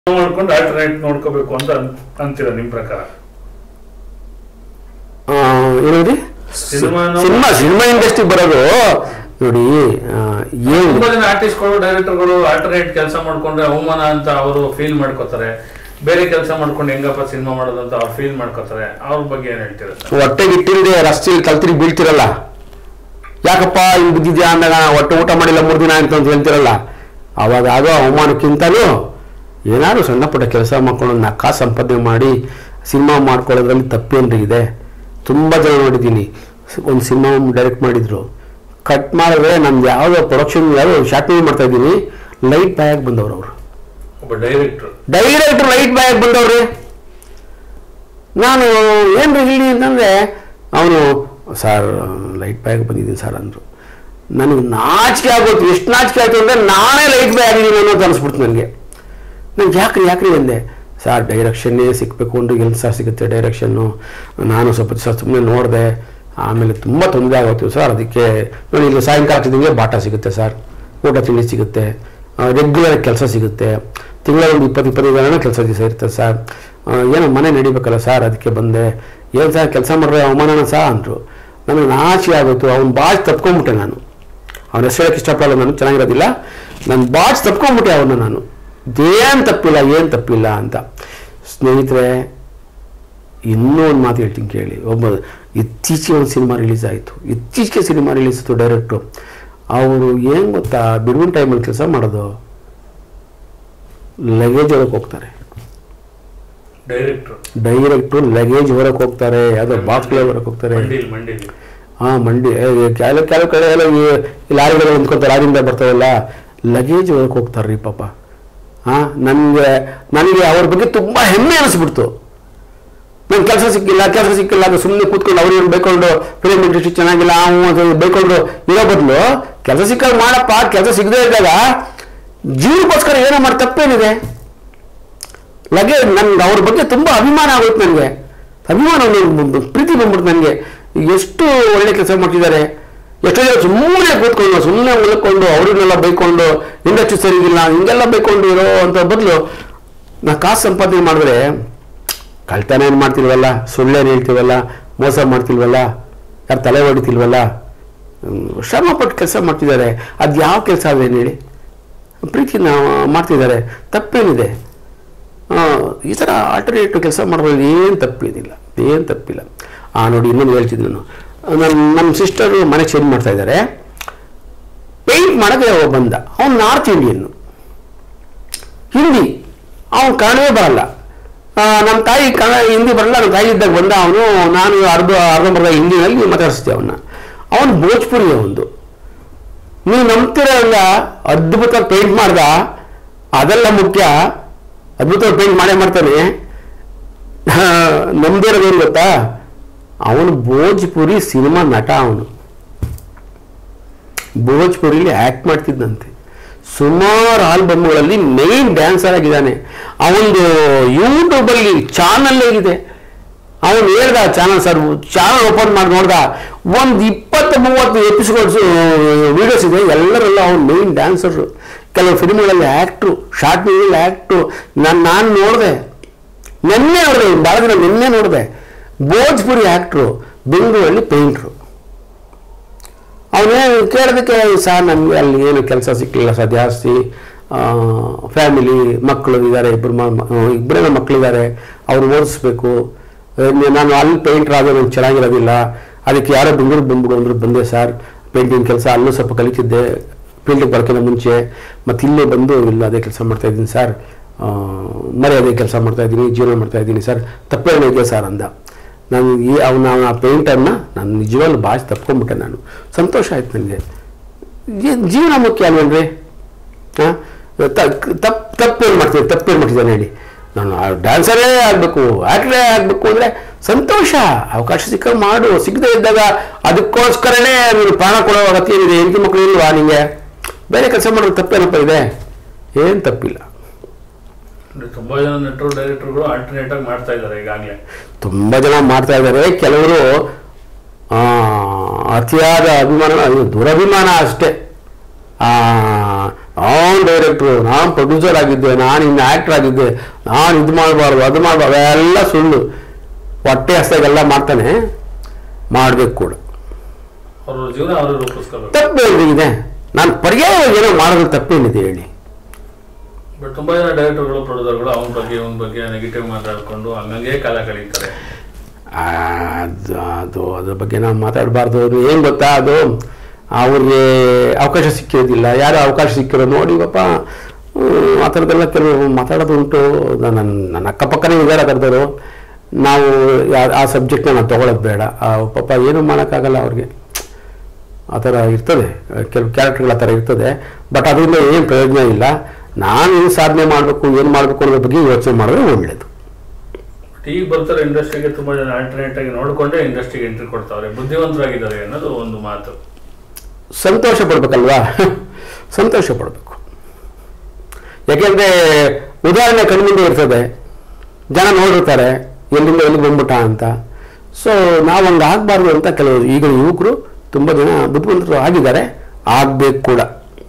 ಮಾಡ್ಕೊಂಡು ಆಲ್ಟರ್ನೇಟ್ ನೋಡ್ಕೋಬೇಕು ಅಂತ ಅನ್- ಅಂತೀರ ನಿಮ್ ಪ್ರಕಾರ ಆ, ಏನಂದ್ರಿ ಸಿನಿಮಾನು- ಸಿನಿಮಾ ಸಿನಿಮಾ ಇಂಡಸ್ಟ್ರಿ ಬರೋದು ನೋಡಿ ಆ, ಏನು ತುಂಬಾ ಜನ ಆರ್ಟಿಸ್ಟ್ಗಳು ಡೈರೆಕ್ಟರ್ಗಳು ಆಲ್ಟರ್ನೇಟ್ ಕೆಲಸ ಮಾಡ್ಕೊಂಡ್ರೆ ಅವಮಾನ ಅಂತ ಅವರು ಫೀಲ್ ಮಾಡ್ಕೋತಾರೆ ಬೇರೆ ಕೆಲಸ ಮಾಡ್ಕೊಂಡು ಹೆಂಗಪ್ಪ ಸಿನಿಮಾ ಮಾಡೋದು ಅಂತ ಅವ್ರು ಫೀಲ್ ಮಾಡ್ಕೋತಾರೆ ಅವ್ರ ಬಗ್ಗೆ ಏನ್ ಹೇಳ್ತೀರಾ ಸರ್ ಹೊಟ್ಟೆಗೆ ಇಟ್ಟಿಲ್ಲದೆ ರಸ್ತೆಯಲ್ಲಿ ಕಲ್ತಿರಿ ಬೀಳ್ತಿರಲ್ಲ ಯಾಕಪ್ಪ ಹಿಂಗ್ ಬಿದ್ದಿದ್ಯಾ ಅಂದಾಗ ಹೊಟ್ಟೆ ಊಟ ಮಾಡಿಲ್ಲ ಮೂರು ದಿನ ಆಯ್ತು ಅಂತ ಹೇಳ್ತಿರಲ್ಲ ಅವಾಗ ಆಗೋ ಅವಮಾನಕ್ಕಿಂತಲೂ ಏನಾದ್ರು ಸಣ್ಣ ಪುಟ್ಟ ಕೆಲಸ ಮಾಡ್ಕೊಂಡು ನಕ್ಕ ಸಂಪಾದನೆ ಮಾಡಿ ಸಿನಿಮಾ ಮಾಡ್ಕೊಳ್ಳೋದ್ರಲ್ಲಿ ತಪ್ಪೇನ್ರಿ ಇದೆ ತುಂಬ ಜನ ನೋಡಿದ್ದೀನಿ ಒಂದು ಸಿನಿಮಾ ಡೈರೆಕ್ಟ್ ಮಾಡಿದ್ರು ಕಟ್ ಮಾಡಿದ್ರೆ ನಮ್ದು ಯಾವುದೋ ಪ್ರೊಡಕ್ಷನ್ ಯಾವುದೋ ಶಾರ್ಟ್ ಮೂವಿ ಮಾಡ್ತಾ ಇದ್ದೀನಿ ಲೈಟ್ ಬಾಯಾಗಿ ಬಂದವ್ರು ಅವರು ಒಬ್ಬ ಡೈರೆಕ್ಟರ್ ಡೈರೆಕ್ಟ್ ಲೈಟ್ ಬಾಯಾಗಿ ಬಂದವ್ರಿ ನಾನು ಏನು ಇಲ್ಲಿ ಅಂತಂದರೆ ಅವನು ಸರ್ ಲೈಟ್ ಬಾಯಾಗಿ ಬಂದಿದ್ದೀನಿ ಸರ್ ಅಂದರು ನನಗೆ ನಾಚಿಕೆ ಆಗೋದು ಎಷ್ಟು ನಾಚಿಕೆ ಆಯಿತು ಅಂದರೆ ನಾನೇ ಲೈಟ್ ಬಾಯ್ ಆಗಿದ್ದೀನಿ ಅನ್ನೋದು ಅನಿಸ್ಬಿಡ್ತು ನನಗೆ ನನಗೆ ಯಾಕ್ರಿ ಯಾಕ್ರಿ ಅಂದೆ ಸರ್ ಡೈರೆಕ್ಷನ್ನೇ ಸಿಗಬೇಕು ಅಂದ್ರೆ ಎಲ್ಲಿ ಸರ್ ಸಿಗುತ್ತೆ ಡೈರೆಕ್ಷನ್ನು ನಾನು ಸ್ವಲ್ಪ ದಿವಸ ಸುಮ್ಮನೆ ನೋಡಿದೆ ಆಮೇಲೆ ತುಂಬ ತೊಂದರೆ ಆಗೋಯ್ತು ಸರ್ ಅದಕ್ಕೆ ನೋಡಿ ಇಲ್ಲಿ ಸಾಯಂಕಾಲ ಆಗ್ತಿದ್ದಂಗೆ ಬಾಟ ಸಿಗುತ್ತೆ ಸರ್ ಊಟ ತಿಂಡಿ ಸಿಗುತ್ತೆ ರೆಗ್ಯುಲರ್ ಕೆಲಸ ಸಿಗುತ್ತೆ ತಿಂಗಳ ಒಂದು ಇಪ್ಪತ್ತು ಇಪ್ಪತ್ತೈದು ಜನ ಕೆಲಸ ದಿವಸ ಇರ್ತದೆ ಸರ್ ಆ, ಏನೋ ಮನೆ ನಡಿಬೇಕಲ್ಲ ಸರ್ ಅದಕ್ಕೆ ಬಂದೆ ಏನು ಸರ್ ಕೆಲಸ ಮಾಡಿದ್ರೆ ಅವಮಾನನ ಸಹ ಅಂದರು ನನಗೆ ನಾಚಿ ಆಗೋಯ್ತು ಅವ್ನು ಬಾಚ್ ತಪ್ಕೊಂಡ್ಬಿಟ್ಟೆ ನಾನು ಅವನ ಹೆಸರು ಹೇಳಕ್ಕೆ ಇಷ್ಟಪಡಲ್ಲ ನಾನು ಚೆನ್ನಾಗಿರೋದಿಲ್ಲ ನಾನು ಬಾಚ್ ತಪ್ಕೊಂಡ್ಬಿಟ್ಟೆ ಅವನ್ನ ನಾನು ಏನು ತಪ್ಪಿಲ್ಲ ಏನು ತಪ್ಪಿಲ್ಲ ಅಂತ ಸ್ನೇಹಿತರೆ ಇನ್ನೂ ಒಂದು ಮಾತು ಹೇಳ್ತೀನಿ ಕೇಳಿ ಒಬ್ಬ ಇತ್ತೀಚೆಗೆ ಒಂದು ಸಿನಿಮಾ ರಿಲೀಸ್ ಆಯಿತು ಇತ್ತೀಚೆಗೆ ಸಿನಿಮಾ ರಿಲೀಸ್ ಆಯಿತು ಡೈರೆಕ್ಟ್ರು ಅವರು ಏನು ಗೊತ್ತಾ ಬಿಡುವಿನ ಟೈಮಲ್ಲಿ ಕೆಲಸ ಮಾಡೋದು ಲಗೇಜ್ ಹೊರಕ್ಕೆ ಹೋಗ್ತಾರೆ ಡೈರೆಕ್ಟರ್ ಡೈರೆಕ್ಟ್ರು ಲಗೇಜ್ ಹೊರಕ್ಕೆ ಹೋಗ್ತಾರೆ ಯಾವುದೋ ಬಾಕ್ಸ್ಗಳ ಹೊರಕ್ಕೆ ಹೋಗ್ತಾರೆ ಮಂಡಿಲ್ ಮಂಡಿಲ್ ಹಾಂ ಮಂಡಿ ಏ, ಕೆಲವು ಕೆಲವು ಕಡೆ ಎಲ್ಲ ಈ ಈ ಲಾರಿಗಳು ಹೊಂದ್ಕೊತಾರೆ ಲಾರಿಯಿಂದ ಬರ್ತಾವಲ್ಲ ಲಗೇಜ್ ಹೊರಕ್ಕೆ ಹೋಗ್ತಾರೆ ಪಾಪ ಹಾಂ ನನಗೆ ನನಗೆ ಅವ್ರ ಬಗ್ಗೆ ತುಂಬ ಹೆಮ್ಮೆ ಅನಿಸ್ಬಿಡ್ತು ನಂಗೆ ಕೆಲಸ ಸಿಕ್ಕಿಲ್ಲ ಕೆಲಸ ಸಿಕ್ಕಿಲ್ಲ ಅದು ಸುಮ್ಮನೆ ಕೂತ್ಕೊಂಡು ಅವ್ರು ಇವ್ರು ಬೈಕೊಂಡು ಫಿಲಿಮ್ ಇಂಡಸ್ಟ್ರಿ ಚೆನ್ನಾಗಿಲ್ಲ ಅವು ಅಂತ ಬೈಕೊಂಡು ಇರೋ ಬದಲು ಕೆಲಸ ಸಿಕ್ಕಾಗ ಮಾಡಪ್ಪ ಕೆಲಸ ಸಿಗದೇ ಇದ್ದಾಗ ಜೀವಕ್ಕೋಸ್ಕರ ಏನೋ ಮಾಡಿ ತಪ್ಪೇನಿದೆ ಲಗೆ ನನ್ಗೆ ಅವ್ರ ಬಗ್ಗೆ ತುಂಬ ಅಭಿಮಾನ ಆಗೋಯ್ತು ನನಗೆ ಅಭಿಮಾನ ಒಂದು ಪ್ರೀತಿ ಬಂದ್ಬಿಡ್ತು ನನಗೆ ಎಷ್ಟು ಒಳ್ಳೆ ಕೆಲಸ ಮಾಡ್ತಿದ್ದಾರೆ ಎಷ್ಟೋ ಜನ ಸುಮ್ಮನೆ ಕೂತ್ಕೊಂಡು ಸುಮ್ಮನೆ ಉಳ್ಕೊಂಡು ಅವ್ರನ್ನೆಲ್ಲ ಬೈಕೊಂಡು ಇಂಡಸ್ಟ್ರಿ ಸರಿಗಿಲ್ಲ ಹಿಂಗೆಲ್ಲ ಬೈಕೊಂಡು ಇರೋ ಅಂತ ಬದಲು ನಾ ಕಾಸು ಸಂಪಾದನೆ ಮಾಡಿದ್ರೆ ಕಳ್ತನ ಏನು ಮಾಡ್ತಿಲ್ವಲ್ಲ ಸುಳ್ಳೇನು ಹೇಳ್ತೀವಲ್ಲ ಮೋಸ ಮಾಡ್ತಿಲ್ವಲ್ಲ ಯಾರು ತಲೆ ಹೊಡಿತಿಲ್ವಲ್ಲ ಹ್ಮ್, ಶ್ರಮ ಪಟ್ಟು ಕೆಲಸ ಮಾಡ್ತಿದ್ದಾರೆ ಅದು ಯಾವ ಕೆಲಸ ಅದೇನು ಹೇಳಿ ಪ್ರೀತಿನ ಮಾಡ್ತಿದ್ದಾರೆ ತಪ್ಪೇನಿದೆ ಆ, ಈ ಥರ ಆಲ್ಟರ್ನೇಟಿವ್ ಕೆಲಸ ಮಾಡೋದ್ರಲ್ಲಿ ಏನು ತಪ್ಪಿದಿಲ್ಲ ಏನು ತಪ್ಪಿಲ್ಲ ಆ ನೋಡಿ ಇನ್ನೊಂದು ಹೇಳ್ತಿದ್ದೆ ನಾನು ನನ್ನ ನಮ್ಮ ಸಿಸ್ಟರು ಮನೆ ಚೇಂಜ್ ಮಾಡ್ತಾ ಇದ್ದಾರೆ ಪೇಂಟ್ ಮಾಡೋಕ್ಕೆ ಒಬ್ಬ ಬಂದ ಅವ್ನು ನಾರ್ತ್ ಇಂಡಿಯನ್ನು ಹಿಂದಿ ಅವನು ಕನ್ನಡವೇ ಬರಲ್ಲ ಆ, ನಮ್ಮ ತಾಯಿ ಕನ್ನಡ ಹಿಂದಿ ಬರಲ್ಲ ನಮ್ಮ ತಾಯಿ ಇದ್ದಾಗ ಬಂದ ಅವನು ನಾನು ಅರ್ಧ ಅರ್ಧಂಬರ್ಧ ಹಿಂದಿನಲ್ಲಿ ಮಾತಾಡಿಸ್ದೆ ಅವನ್ನ ಅವನು ಭೋಜ್ಪುರಿ ಒಂದು ನೀವು ನಂಬ್ತಿರಲ್ಲ ಅದ್ಭುತ ಪೇಂಟ್ ಮಾಡ್ದ ಅದೆಲ್ಲ ಮುಖ್ಯ ಅದ್ಭುತ ಪೇಂಟ್ ಮಾಡೇ ಮಾಡ್ತಾನೆ ನಮ್ದಿರೋದೇನು ಗೊತ್ತಾ ಅವನು ಭೋಜ್ಪುರಿ ಸಿನಿಮಾ ನಟ ಅವನು ಭೋಜ್ಪುರಿಲಿ ಆ್ಯಕ್ಟ್ ಮಾಡ್ತಿದ್ದಂತೆ ಸುಮಾರು ಆಲ್ಬಮ್ಗಳಲ್ಲಿ ಮೇನ್ ಡ್ಯಾನ್ಸರ್ ಆಗಿದ್ದಾನೆ ಅವನದು ಯೂಟ್ಯೂಬಲ್ಲಿ ಚಾನಲ್ ಇದೆ ಅವನು ಹೇಳ್ದ ಚಾನಲ್ ಸರ್ ಚಾನಲ್ ಓಪನ್ ಮಾಡಿ ನೋಡ್ದ ಒಂದು ಇಪ್ಪತ್ತು ಮೂವತ್ತು ಎಪಿಸೋಡ್ಸ್ ವಿಡಿಯೋಸ್ ಇದೆ ಎಲ್ಲರೆಲ್ಲ ಅವ್ನು ಮೇನ್ ಡ್ಯಾನ್ಸರು ಕೆಲವು ಫಿಲ್ಮ್ಗಳಲ್ಲಿ ಆ್ಯಕ್ಟ್ರು ಶಾರ್ಟ್ ಮೂವಿಯಲ್ಲಿ ಆ್ಯಕ್ಟ್ರು ನಾನು ನಾನು ನೋಡಿದೆ ನಿನ್ನೆ ನೋಡಿದೆ ಭಾಳ ದಿನ ನಿನ್ನೆ ನೋಡಿದೆ ಭೋಜ್ಪುರಿ ಆ್ಯಕ್ಟ್ರು ಬೆಂಗಳೂರಲ್ಲಿ ಪೇಂಟ್ರು ಅವನೇನು ಕೇಳೋದಕ್ಕೆ ಸರ್ ನನಗೆ ಅಲ್ಲಿ ಏನು ಕೆಲಸ ಸಿಕ್ಕಲಿಲ್ಲ ಸರ್ ಜಾಸ್ತಿ ಫ್ಯಾಮಿಲಿ ಮಕ್ಕಳು ಇದ್ದಾರೆ ಇಬ್ಬರು ಇಬ್ಬರೇನ ಮಕ್ಕಳಿದ್ದಾರೆ ಅವ್ರು ಓದಿಸ್ಬೇಕು ಅಹ್, ನಾನು ಅಲ್ಲಿ ಪೇಂಟ್ರ್ ಆದರೆ ನಂಗೆ ಚೆನ್ನಾಗಿರೋದಿಲ್ಲ ಅದಕ್ಕೆ ಯಾರೋ ಬೆಂಗಳೂರು ಬಂದ್ಬಿಡು ಅಂದ್ರೆ ಬಂದೆ ಸರ್ ಪೇಂಟಿಂಗ್ ಕೆಲಸ ಅಲ್ಲೂ ಸ್ವಲ್ಪ ಕಲಿತಿದ್ದೆ ಫೀಲ್ಡಿಗೆ ಬರೋಕ್ಕಿಂತ ಮುಂಚೆ ಮತ್ತು ಇಲ್ಲೇ ಬಂದು ಇಲ್ಲ ಅದೇ ಕೆಲಸ ಮಾಡ್ತಾ ಇದ್ದೀನಿ ಸರ್ ಮರೆ ಅದೇ ಕೆಲಸ ಮಾಡ್ತಾ ಇದ್ದೀನಿ ಜೀವನ ಮಾಡ್ತಾ ಇದ್ದೀನಿ ಸರ್ ತಪ್ಪೇನೋ ಇದೆಯಾ ಸರ್ ಅಂದ ನಾನು ಈ ಅವನ ಆ ಪೇಂಟರ್ನ ನಾನು ನಿಜವಾಗ್ಲೂ ಭಾಳ ತಪ್ಕೊಂಡ್ಬಿಟ್ಟೆ ನಾನು ಸಂತೋಷ ಆಯ್ತು ನನಗೆ ಜೀವನ ಮುಖ್ಯ ಅಲ್ವೇನ್ರಿ ಹಾಂ ತಪ್ಪು ತಪ್ಪೇನು ಮಾಡ್ತೀನಿ ತಪ್ಪೇನು ಮಾಡ್ತಿದ್ದಾನೆ ಹೇಳಿ ನಾನು ಡ್ಯಾನ್ಸರೇ ಆಗಬೇಕು ಆ್ಯಕ್ಟ್ರೇ ಆಗಬೇಕು ಅಂದರೆ ಸಂತೋಷ ಅವಕಾಶ ಸಿಕ್ಕ ಮಾಡು ಸಿಗದೆ ಇದ್ದಾಗ ಅದಕ್ಕೋಸ್ಕರನೇ ನೀನು ಪ್ರಾಣ ಕೊಡೋ ಅಗತ್ಯ ಏನಿದೆ ಹೆಂಡತಿ ಮಕ್ಕಳು ಇಲ್ವಾ ನಿಮಗೆ ಬೇರೆ ಕೆಲಸ ಮಾಡೋದು ತಪ್ಪೇನಪ್ಪ ಇದೆ ಏನು ತಪ್ಪಿಲ್ಲ ಅಂದ್ರೆ ತುಂಬಾ ಜನ ನಟರು ಡೈರೆಕ್ಟರ್ಗಳು ಆಲ್ಟರ್ನೇಟ್ ಆಗಿ ಮಾಡ್ತಾ ಇದ್ದಾರೆ ಈಗಾಗಲೇ ತುಂಬ ಜನ ಮಾಡ್ತಾ ಇದ್ದಾರೆ ಕೆಲವರು ಆ, ಅತಿಯಾದ ಅಭಿಮಾನ ಇದು ದುರಭಿಮಾನ ಅಷ್ಟೇ ಆ, ಆ ನಾನು ಡೈರೆಕ್ಟ್ರು ನಾನು ಪ್ರೊಡ್ಯೂಸರ್ ಆಗಿದ್ದೆ ನಾನು ಇನ್ನು ಆ್ಯಕ್ಟರ್ ಆಗಿದ್ದೆ ನಾನು ಇದು ಮಾಡಬಾರ್ದು ಅದು ಮಾಡಬಾರ್ದು ಅವೆಲ್ಲ ಸುಳ್ಳು ಹೊಟ್ಟೆ ಹಸ್ದಾಗೆಲ್ಲ ಮಾಡ್ತಾನೆ ಮಾಡ್ಬೇಕು ಕೂಡ ಅವ್ರ ಜೀವನ ಅವರು ರೂಪಿಸ್ಕೋಬೇಕು ತಪ್ಪೇನಿದೆ ನಾನು ಪರ್ಯಾಯವಾಗಿ ಏನೋ ಮಾಡೋದು ತಪ್ಪೇನಿದೆ ಹೇಳಿ ಬಟ್ ತುಂಬಾ ಜನ ಡೈರೆಕ್ಟರ್ಗಳು ಪ್ರೊಡ್ಯೂಸರ್ಗಳು ಅವನ ಬಗ್ಗೆ ಇವನ ಬಗ್ಗೆ ನೆಗೆಟಿವ್ ಮಾತಾಡ್ಕೊಂಡು ಹಂಗಂಗೆ ಕಾಲ ಕಳೀತಾರೆ ಆ, ಅದು ಅದು ಅದ್ರ ಬಗ್ಗೆ ನಾವು ಮಾತಾಡಬಾರ್ದು ಅದು ಏನು ಗೊತ್ತಾ ಅದು ಅವ್ರಿಗೆ ಅವಕಾಶ ಸಿಕ್ಕಿರೋದಿಲ್ಲ ಯಾರು ಅವಕಾಶ ಸಿಕ್ಕಿರೋ ನೋಡಿ ಪಾಪ ಹ್ಮ್, ಆ ಥರದ್ದೆಲ್ಲ ಕೆಲವು ಮಾತಾಡೋದು ಉಂಟು ನನ್ನ ನನ್ನ ಅಕ್ಕಪಕ್ಕನೇ ಇದ್ದಾರೆ ಆ ಥರದವರು ನಾವು ಯಾ- ಆ ಸಬ್ಜೆಕ್ಟ್ನ ನಾವು ತೊಗೊಳೋದು ಬೇಡ ಆ ಪಾಪ ಏನೂ ಮಾಡೋಕ್ಕಾಗಲ್ಲ ಅವ್ರಿಗೆ ಆ ಥರ ಇರ್ತದೆ ಕೆಲವು ಕ್ಯಾರೆಕ್ಟರ್ಗಳ ಥರ ಇರ್ತದೆ ಬಟ್ ಅದರಿಂದ ಏನು ಪ್ರಯೋಜನ ಇಲ್ಲ ನಾನು ಏನು ಸಾಧನೆ ಮಾಡಬೇಕು ಏನು ಮಾಡಬೇಕು ಅನ್ನೋದ್ರ ಬಗ್ಗೆ ಯೋಚನೆ ಮಾಡಿದ್ರೆ ಒಳ್ಳೆಯದು ಬಟ್ ಈಗ ಬರ್ತಾರೆ ಇಂಡಸ್ಟ್ರಿಗೆ ತುಂಬಾ ಜನ ಆಲ್ಟರ್ನೇಟ್ ಆಗಿ ನೋಡ್ಕೊಂಡೇ ಇಂಡಸ್ಟ್ರಿಗೆ ಎಂಟ್ರಿ ಕೊಡ್ತಾವ್ರೆ ಬುದ್ಧಿವಂತರಾಗಿದ್ದಾರೆ ಅನ್ನೋದು ಒಂದು ಮಾತು ಸಂತೋಷ ಪಡ್ಬೇಕಲ್ವಾ ಸಂತೋಷ ಪಡಬೇಕು ಯಾಕೆಂದರೆ ಉದಾಹರಣೆ ಕಣ್ಮುಂದೆ ಇರ್ತದೆ ಜನ ನೋಡಿರ್ತಾರೆ ಎಲ್ಲಿಂದ ಎಲ್ಲಿಗೆ ಬಂದ್ಬಿಟ್ಟ ಅಂತ ಸೊ ನಾವು ಹಂಗೆ ಆಗಬಾರ್ದು ಅಂತ ಕೆಲವು ಈಗ ಯುವಕರು ತುಂಬ ಜನ ಬುದ್ಧಿವಂತರು ಆಗಿದ್ದಾರೆ ಆಗಬೇಕು ಕೂಡ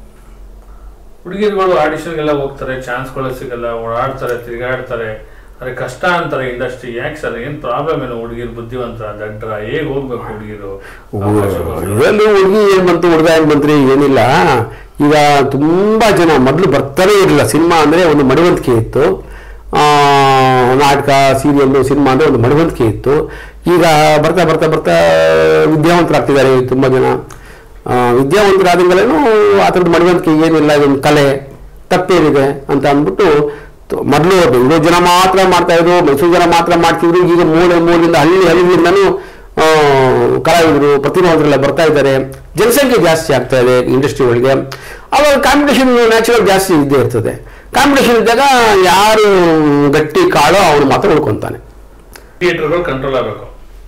ಹುಡುಗಿರುಗಳು ಆಡಿಷನ್ಗೆಲ್ಲ ಹೋಗ್ತಾರೆ ಚಾನ್ಸ್ಗಳು ಸಿಗಲ್ಲ ಓಡಾಡ್ತಾರೆ ತಿರುಗಾಡ್ತಾರೆ ಅರೆ ಕಷ್ಟ ಅಂತಾರೆ ಇಂಡಸ್ಟ್ರಿ ಯಾಕೆ ಸರ್ ಏನ್ ಪ್ರಾಬ್ಲಮ್ ಏನು ಹುಡುಗಿರು ಬುದ್ಧಿವಂತ ದಡ್ರ ಹೇಗ್ ಹೋಗ್ಬೇಕು ಹುಡುಗಿರು ಇದರಲ್ಲಿ ಹುಡುಗಿ ಏನು ಬಂತು ಹುಡುಗ ಏನು ಬಂತ್ರಿ ಏನಿಲ್ಲ ಈಗ ತುಂಬ ಜನ ಮೊದಲು ಬರ್ತಾನೆ ಇರಲಿಲ್ಲ ಸಿನಿಮಾ ಅಂದರೆ ಒಂದು ಮಡಿವಂತಿಕೆ ಇತ್ತು ಆ, ನಾಟಕ ಸೀರಿಯಲ್ಲು ಸಿನಿಮಾ ಅಂದರೆ ಒಂದು ಮಡಿವಂತಿಕೆ ಇತ್ತು ಈಗ ಬರ್ತಾ ಬರ್ತಾ ಬರ್ತಾ ವಿದ್ಯಾವಂತರಾಗ್ತಿದ್ದಾರೆ ತುಂಬ ಜನ ಆ, ವಿದ್ಯಾವಂತರಾದಂಗಲೇನು ಆ ಥರದ ಮಡಿವಂತಿಕೆ ಏನಿಲ್ಲ ಇದೊಂದು ಕಲೆ ತಪ್ಪೇನಿದೆ ಅಂತ ಅಂದ್ಬಿಟ್ಟು ತ- ಮೊದಲು ಬೆಂಗಳೂರು ಜನ ಮಾತ್ರ ಮಾಡ್ತಾ ಇದ್ರು ಮೈಸೂರು ಜನ ಮಾತ್ರ ಮಾಡ್ತಿದ್ರು ಈಗ ಮೂಲೆ ಮೂಲೆಯಿಂದ ಹಳ್ಳಿ ಹಳ್ಳಿಯಿಂದನೂ ಆ, ಕಲಾವಿದರು ಪ್ರತಿಭಾವಂತರೆಲ್ಲ ಬರ್ತಾ ಇದ್ದಾರೆ ಜನಸಂಖ್ಯೆ ಜಾಸ್ತಿ ಆಗ್ತಾ ಇದೆ ಇಂಡಸ್ಟ್ರಿ ಒಳಗೆ ಅವಾಗ ಕಾಂಪಿಟೇಷನ್ ನ್ಯಾಚುರಲ್ ಜಾಸ್ತಿ ಇದ್ದೇ ಇರ್ತದೆ ಕಾಂಪಿಟೇಷನ್ ಇದ್ದಾಗ ಯಾರು ಗಟ್ಟಿ ಕಾಳೋ ಅವನು ಮಾತ್ರ ಉಳ್ಕೊತಾನೆ ಥಿಯೇಟರ್ಗಳು ಕಂಟ್ರೋಲ್ ಆಗಬೇಕು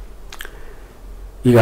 ಈಗ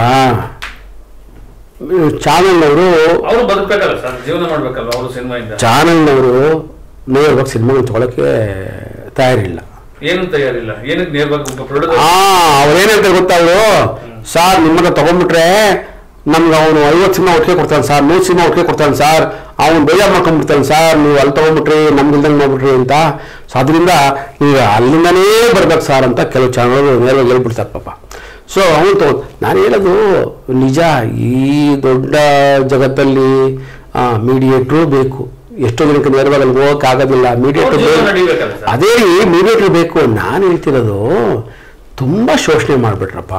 ಚಾನಲ್ನವರು ಅವರು ಬದುಕಬೇಕಲ್ಲ ಸರ್ ಜೀವನ ಮಾಡ್ಬೇಕಲ್ಲ ಅವರು ಸಿನಿಮಾ ಇಂದ ಚಾನಲ್ನವರು ನೇರವಾಗಿ ಸಿನಿಮಾಗಳು ತೊಗೊಳಕ್ಕೆ ತಯಾರಿಲ್ಲ ಏನು ತಯಾರಿಲ್ಲ ಏನಕ್ಕೆ ನೇರ್ಬೇಕು ಪ್ರೊಡ್ಯೂಸರ್ ಆ ಅವ್ರೇನಂತಾರೆ ಗೊತ್ತಾ ಅವರು ಸಾರ್ ನಿಮ್ಮ ಹತ್ರ ತಗೊಂಡ್ಬಿಟ್ರೆ ನಮ್ಗೆ ಅವನು ಐವತ್ತು ಸಿನಿಮಾ ಒಟ್ಟಿಗೆ ಕೊಡ್ತಾನೆ ಸರ್ ನೂರು ಸಿನಿಮಾ ಒಟ್ಟಿಗೆ ಕೊಡ್ತಾನೆ ಸರ್ ಅವನು ಬೇಜಾರು ಮಾಡ್ಕೊಂಡ್ಬಿಡ್ತಾನೆ ಸರ್ ನೀವು ಅಲ್ಲಿ ತಗೊಂಡ್ಬಿಟ್ರಿ ನಮ್ಗೆ ಇಲ್ದಂಗೆ ಮಾಡ್ಬಿಟ್ರಿ ಅಂತ ಸೊ ಅದರಿಂದ ಈಗ ಅಲ್ಲಿಂದನೇ ಬರ್ಬೇಕು ಸರ್ ಅಂತ ಕೆಲವು ಚಾನಲ್ಗಳು ನೇರವಾಗಿ ಹೇಳ್ಬಿಡ್ತಾರೆ ಪಾಪ ಸೊ ಅವನು ತಗೊಂಡು ನಾನು ಹೇಳೋದು ನಿಜ ಈ ದೊಡ್ಡ ಜಗತ್ತಲ್ಲಿ ಮೀಡಿಯೇಟ್ರು ಬೇಕು ಎಷ್ಟೋ ಜನಕ್ಕೆ ನೇರವಾಗಿ ಅಲ್ಲಿ ಹೋಗೋಕ್ಕಾಗೋದಿಲ್ಲ ಮೀಡಿಯೇಟ್ರು ಜೀವನ ಬೇಕು ನಡಿಬೇಕಲ್ಲ ಸರ್ ಅದೇ ರೀ ಮೀಡಿಯೇಟರ್ ಬೇಕು ನಾನು ಹೇಳ್ತಿರೋದು ತುಂಬ ಶೋಷಣೆ ಮಾಡಿಬಿಟ್ರಪ್ಪ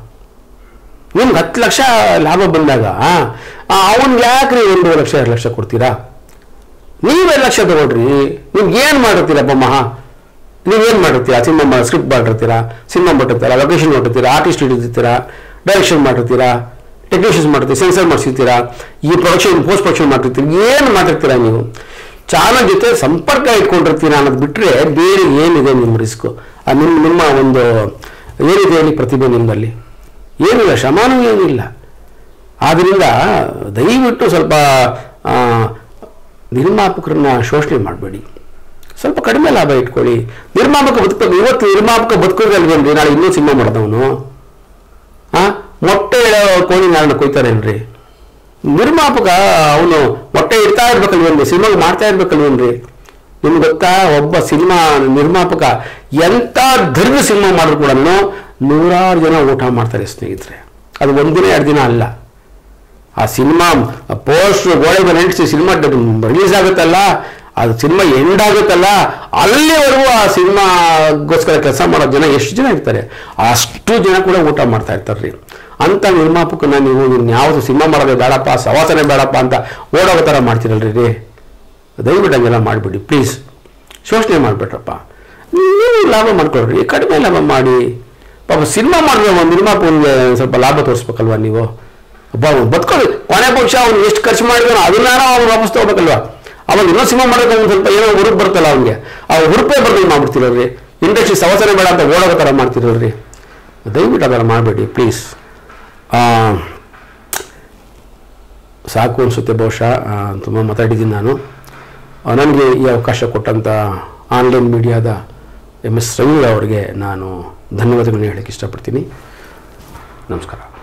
ನಿಮ್ಗೆ ಹತ್ತು ಲಕ್ಷ ಲಾಭ ಬಂದಾಗ ಅವನ್ಗೆ ಯಾಕ್ರಿ ಒಂದೂವರೆ ಲಕ್ಷ ಎರಡು ಲಕ್ಷ ಕೊಡ್ತೀರಾ ನೀವೇ ಲಕ್ಷ ತಗೊಳ್ರಿ ನಿಮ್ಗೆ ಏನು ಮಾಡಿರ್ತೀರಪ್ಪ ಮಹಾ ನೀವೇನು ಮಾಡಿರ್ತೀರಾ ಸಿನಿಮಾ ಸ್ಕ್ರಿಪ್ಟ್ ಮಾಡಿರ್ತೀರಾ ಸಿನಿಮಾ ಮಾಡಿರ್ತೀರಾ ಲೊಕೇಶನ್ ಮಾಡಿರ್ತೀರಾ ಆರ್ಟಿಸ್ಟ್ ಹಿಡಿದಿರ್ತೀರಾ ಡೈರೆಕ್ಷನ್ ಮಾಡಿರ್ತೀರಾ ಟೆಕ್ನಿಷಿಯನ್ಸ್ ಮಾಡಿರ್ತೀರಾ ಸೆನ್ಸರ್ ಮಾಡಿಸಿರ್ತೀರಾ ಈ ಪ್ರೊಡಕ್ಷನ್ ಪೋಸ್ಟ್ ಪ್ರೊಡಕ್ಷನ್ ಮಾಡಿರ್ತೀರಿ ಏನು ಮಾಡಿರ್ತೀರಾ ನೀವು ಚಾನಲ್ ಜೊತೆ ಸಂಪರ್ಕ ಇಟ್ಕೊಂಡಿರ್ತೀರಾ ಅನ್ನೋದು ಬಿಟ್ಟರೆ ಬೇರೆ ಏನಿದೆ ನಿಮ್ಮ ರಿಸ್ಕು ನಿಮ್ಮ ನಿಮ್ಮ ಒಂದು ಏನಿದೆ ಹೇಳಿ ಪ್ರತಿಭೆ ನಿಮ್ಮಲ್ಲಿ ಏನಿಲ್ಲ ಶ್ರಮಾನೂ ಏನಿಲ್ಲ ಆದ್ದರಿಂದ ದಯವಿಟ್ಟು ಸ್ವಲ್ಪ ಆ, ನಿರ್ಮಾಪಕರನ್ನ ಶೋಷಣೆ ಮಾಡಬೇಡಿ ಸ್ವಲ್ಪ ಕಡಿಮೆ ಲಾಭ ಇಟ್ಕೊಳ್ಳಿ ನಿರ್ಮಾಪಕ ಬದುಕಬೇಕು ಇವತ್ತು ನಿರ್ಮಾಪಕ ಬದುಕೋದಲ್ವೇನ್ರಿ ನಾಳೆ ಇನ್ನೂ ಸಿನಿಮಾ ಮಾಡಿದವನು ಆ ಮೊಟ್ಟೆ ಇಡೋ ಕೋಳಿ ನಾರನ್ನ ಕೊಯ್ತಾರೇನ್ರಿ ನಿರ್ಮಾಪಕ ಅವನು ಮೊಟ್ಟೆ ಇಡ್ತಾ ಇರ್ಬೇಕಲ್ವೇನ್ರಿ ಸಿನಿಮಾ ಮಾಡ್ತಾ ಇರ್ಬೇಕಲ್ವೇನ್ರಿ ನಿಮ್ಗೆ ಗೊತ್ತಾ ಒಬ್ಬ ಸಿನಿಮಾ ನಿರ್ಮಾಪಕ ಎಂಥ ಧರ್ಮ ಸಿನಿಮಾ ಮಾಡಿದ್ರು ಕೂಡ ನೂರಾರು ಜನ ಊಟ ಮಾಡ್ತಾರೆ ಸ್ನೇಹಿತರೆ ಅದು ಒಂದಿನ ಎರಡು ದಿನ ಅಲ್ಲ ಆ ಸಿನಿಮಾ ಪೋಸ್ಟ್ ಗೋಡೆ ಮೇಲೆ ಅಂಟಿಸಿ ಸಿನಿಮಾ ರಿಲೀಸ್ ಆಗುತ್ತಲ್ಲ ಅದು ಸಿನಿಮಾ ಎಂಡ್ ಆಗುತ್ತಲ್ಲ ಅಲ್ಲಿವರೆಗೂ ಆ ಸಿನಿಮಾಗೋಸ್ಕರ ಕೆಲಸ ಮಾಡೋ ಜನ ಎಷ್ಟು ಜನ ಇರ್ತಾರೆ ಅಷ್ಟು ಜನ ಕೂಡ ಊಟ ಮಾಡ್ತಾ ಇರ್ತಾರೆ ಅಂತ ನಿರ್ಮಾಪಕನ ನೀವು ಯಾವುದು ಸಿನಿಮಾ ಮಾಡೋದೇ ಬೇಡಪ್ಪ ಸವಾಸನೆ ಬೇಡಪ್ಪ ಅಂತ ಓಡೋಗೋ ಥರ ಮಾಡ್ತೀರಲ್ರಿ ರೀ ದಯವಿಟ್ಟು ಹಂಗೆಲ್ಲ ಮಾಡಿಬಿಡಿ ಪ್ಲೀಸ್ ಶೋಷಣೆ ಮಾಡಿಬಿಟ್ರಪ್ಪ ನೀವು ಲಾಭ ಮಾಡ್ಕೊಳ್ರಿ ಕಡಿಮೆ ಲಾಭ ಮಾಡಿ ಪಾಪ ಸಿನಿಮಾ ಮಾಡಿದ್ರೆ ಒಂದು ನಿರ್ಮಾಪಕನಿಗೆ ಸ್ವಲ್ಪ ಲಾಭ ತೋರಿಸ್ಬೇಕಲ್ವಾ ನೀವು ಒಬ್ಬ ಅವ್ನು ಬದುಕೊಳ್ಳಿ ಕೊನೆ ಪಕ್ಷ ಅವ್ನು ಎಷ್ಟು ಖರ್ಚು ಮಾಡಿದ್ರು ಅದನ್ನ ಅವ್ನು ವಾಪಸ್ ತಗೋಬೇಕಲ್ವಾ ಅವಾಗ ಇನ್ನೂ ಸಿನಿಮಾ ಮಾಡೋಕೆ ಒಂದು ಸ್ವಲ್ಪ ಏನೋ ಹುರುಪ್ ಬರ್ತಲ್ಲ ಅವ್ನಿಗೆ ಆ ಹುರುಪೇ ಬರ್ದಂಗೆ ಮಾಡ್ಬಿಡ್ತಿರಲ್ರಿ ಇಂಡಸ್ಟ್ರಿ ಸವಸನೆ ಬೇಡ ಅಂತ ಓಡೋಗೋ ಥರ ಮಾಡ್ತಿರಲ್ರಿ ದಯವಿಟ್ಟು ಅದನ್ನು ಮಾಡಬೇಡಿ ಪ್ಲೀಸ್ ಸಾಕು ಅನಿಸುತ್ತೆ ಬಹುಶಃ ತುಂಬ ಮಾತಾಡಿದ್ದೀನಿ ನಾನು ಆ, ನನಗೆ ಈ ಅವಕಾಶ ಕೊಟ್ಟಂಥ ಆನ್ಲೈನ್ ಮೀಡಿಯಾದ ಎಮ್ ಎಸ್ ರವಿ ಅವರಿಗೆ ನಾನು ಧನ್ಯವಾದಗಳನ್ನ ಹೇಳಕ್ಕೆ ಇಷ್ಟಪಡ್ತೀನಿ ನಮಸ್ಕಾರ